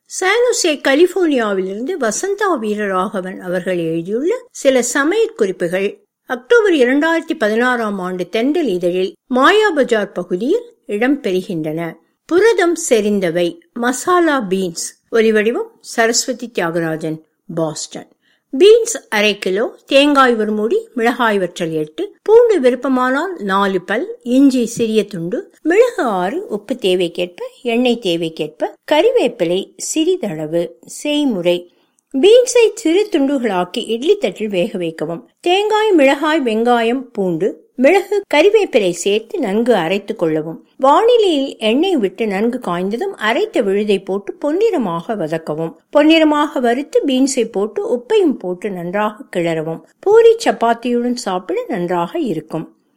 San Jose கலிபோர்னியாவிலிருந்து Vasantha Veeraraghavan அவர்கள் எழுதியுள்ள சில சமையற் குறிப்புகள் அக்டோபர் இரண்டாயிரத்தி பதினாறாம் ஆண்டு தென்றல் இதழில் மாயா பஜார் பகுதியில் இடம்பெறுகின்றன புரதம் செறிந்தவை மசாலா பீன்ஸ் ஒலிவடிவம் சரஸ்வதி தியாகராஜன் பாஸ்டன் பீன்ஸ் அரை கிலோ தேங்காய் ஒரு மூடி மிளகாய் வற்றல் எட்டு பூண்டு விருப்பமானால் நாலு பல் இஞ்சி சிறிய துண்டு மிளகு ஆறு உப்பு தேவைக்கேற்ப எண்ணெய் தேவைக்கேற்ப கறிவேப்பிலை சிறிதளவு செய்முறை பீன்ஸை சிறு துண்டுகளாக்கி இட்லி தட்டில் வேக வைக்கவும் தேங்காய் மிளகாய் வெங்காயம் பூண்டு மிளகு கறிவேப்பிலை சேர்த்து நன்கு அரைத்துக் கொள்ளவும் வானிலையில் எண்ணெய் விட்டு நன்கு காய்ந்ததும் அரைத்த விழுதை போட்டு பொன்னிறமாக வதக்கவும் பொன்னிறமாக வறுத்து பீன்ஸை போட்டு உப்பையும் போட்டு நன்றாக கிளறவும் பூரி சப்பாத்தியுடன் சாப்பிட நன்றாக இருக்கும்